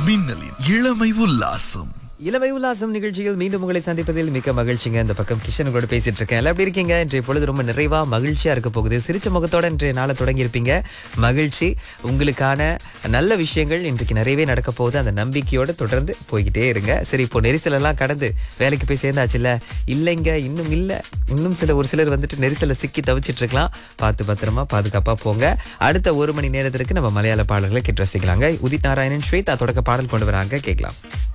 மின்னலின் இளமை உல்லாசம் இளமை உல்லாசம் நிகழ்ச்சியில் மீண்டும் உங்களை சந்திப்பதில் மிக்க மகிழ்ச்சிங்க இந்த பக்கம் கிஷன் கூட பேசிட்டு இருக்கேன் எல்லாம் எப்படி இருக்கீங்க இன்றைய பொழுது ரொம்ப நிறைவா மகிழ்ச்சியா இருக்க போகுது சிரிச்ச முகத்தோட இன்றைய நாளை தொடங்கி இருப்பீங்க மகிழ்ச்சி உங்களுக்கான நல்ல விஷயங்கள் இன்றைக்கு நிறையவே நடக்க போகுது அந்த நம்பிக்கையோட தொடர்ந்து போய்கிட்டே இருங்க சரி இப்போ நெரிசல் எல்லாம் கடந்து வேலைக்கு போய் சேர்ந்தாச்சுல்ல இல்லைங்க இன்னும் இல்ல இன்னும் சில ஒரு சிலர் வந்துட்டு நெரிசல சிக்கி தவிச்சிட்டு இருக்கலாம் பார்த்து பத்திரமா பாதுகாப்பா போங்க அடுத்த ஒரு மணி நேரத்திற்கு நம்ம மலையாள பாடல்களை கேட்டு ரசிக்கலாங்க உதித் நாராயணன் ஸ்வேதா தொடக்க பாடல் கொண்டு வராங்க கேட்கலாம்